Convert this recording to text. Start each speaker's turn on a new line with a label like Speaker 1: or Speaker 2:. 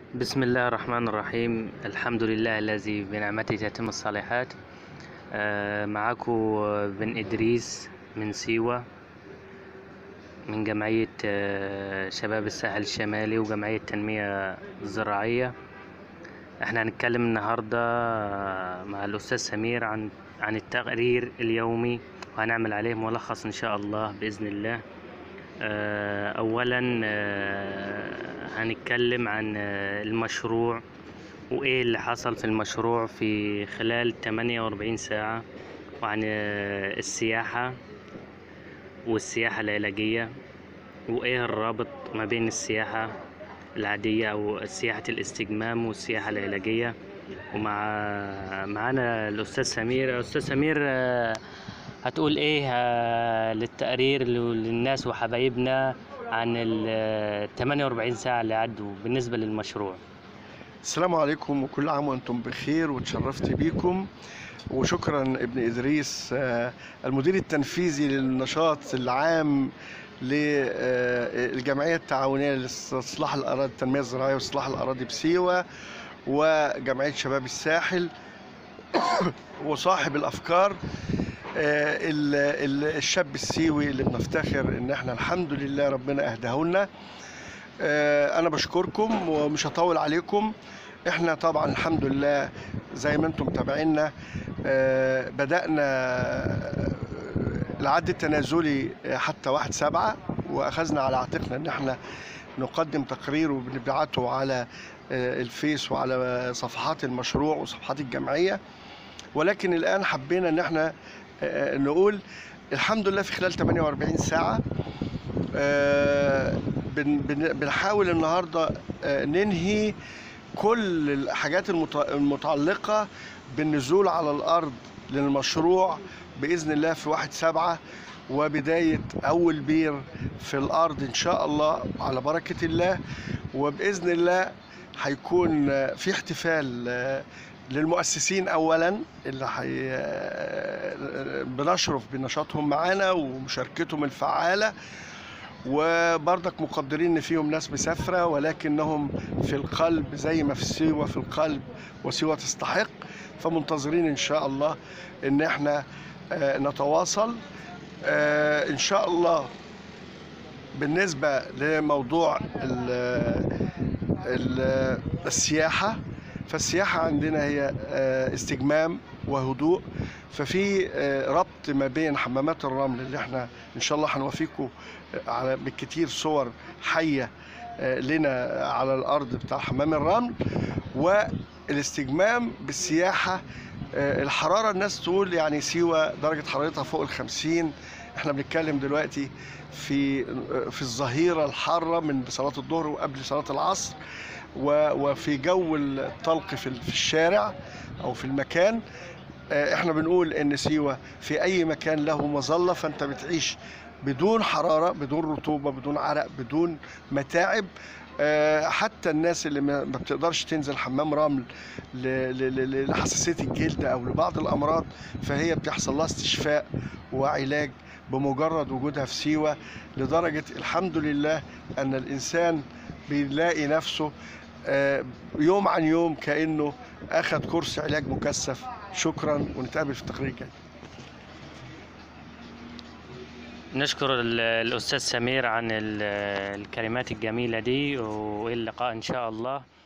Speaker 1: بسم الله الرحمن الرحيم الحمد لله الذي بنعمته تتم الصالحات آه، معاكو بن إدريس من سيوة من جمعية آه، شباب الساحل الشمالي وجمعية تنمية زراعية احنا هنتكلم النهاردة آه، مع الأستاذ سمير عن عن التقرير اليومي وهنعمل عليه ملخص إن شاء الله بإذن الله آه، أولا آه، هنتكلم عن آه، المشروع وإيه اللي حصل في المشروع في خلال 48 ساعة وعن آه، السياحة والسياحة العلاجية وإيه الرابط ما بين السياحة العادية أو سياحة الاستجمام والسياحة العلاجية ومع معانا الأستاذ سمير أستاذ سمير آه، هتقول إيه آه، للتقرير للناس وحبايبنا عن ال 48 ساعة اللي عدوا بالنسبة للمشروع
Speaker 2: السلام عليكم وكل عام وانتم بخير وتشرفت بيكم وشكرا ابن ادريس آه، المدير التنفيذي للنشاط العام للجمعيه التعاونيه لاستصلاح الاراضي التنميه الزراعيه واصلاح الاراضي بسيوه وجمعيه شباب الساحل وصاحب الافكار آه، ال- ال- الشاب السيوي اللي بنفتخر ان احنا الحمد لله ربنا اهداه لنا آه، انا بشكركم ومش هطول عليكم احنا طبعا الحمد لله زي ما انتم متابعينا آه، بدأنا آه، العد التنازلي حتى واحد سبعة واخذنا على عاتقنا ان احنا نقدم تقرير وبنبعته على آه، الفيس وعلى صفحات المشروع وصفحات الجمعية ولكن الآن حبينا ان احنا آه، نقول الحمد لله في خلال 48 ساعة آه، بن- بن- بنحاول النهارده آه، ننهي كل الحاجات المت- المتعلقة بالنزول على الأرض للمشروع بإذن الله في واحد سبعة وبداية أول بير في الأرض إن شاء الله على بركة الله وبإذن الله هيكون آه، في احتفال آه، للمؤسسين أولا اللي حي... آه، بنشرف بنشاطهم معانا ومشاركتهم الفعالة وبرضك مقدرين ان فيهم ناس مسافره ولكنهم في القلب زي ما في سيوه في القلب وسيوه تستحق فمنتظرين ان شاء الله ان احنا آه، نتواصل آه، ان شاء الله بالنسبه لموضوع ال- ال- السياحه فالسياحه عندنا هي آه، استجمام وهدوء ففي آه، ربط ما بين حمامات الرمل اللي احنا ان شاء الله هنوافيكم على بالكتير صور حيه آه، لنا على الارض بتاع حمام الرمل والاستجمام بالسياحه آه، الحراره الناس تقول يعني سيوه درجه حرارتها فوق الخمسين احنا بنتكلم دلوقتي في آه، في الظهيره الحاره من صلاه الظهر وقبل صلاه العصر و- وفي جو الطلق في ال- في الشارع او في المكان آه، احنا بنقول ان سيوه في اي مكان له مظله فانت بتعيش بدون حراره بدون رطوبه بدون عرق بدون متاعب آه، حتى الناس اللي ما ما بتقدرش تنزل حمام رمل ل- ل- ل- لحساسيه الجلد او لبعض الامراض فهي بيحصل لها استشفاء وعلاج بمجرد وجودها في سيوه لدرجه الحمد لله ان الانسان بيلاقي نفسه آه، يوم عن يوم كانه اخذ كورس علاج مكثف شكرا ونتقابل في التقرير الجاي
Speaker 1: نشكر ال- الأستاذ سمير عن ال- الكلمات الجميلة دي واللقاء إن شاء الله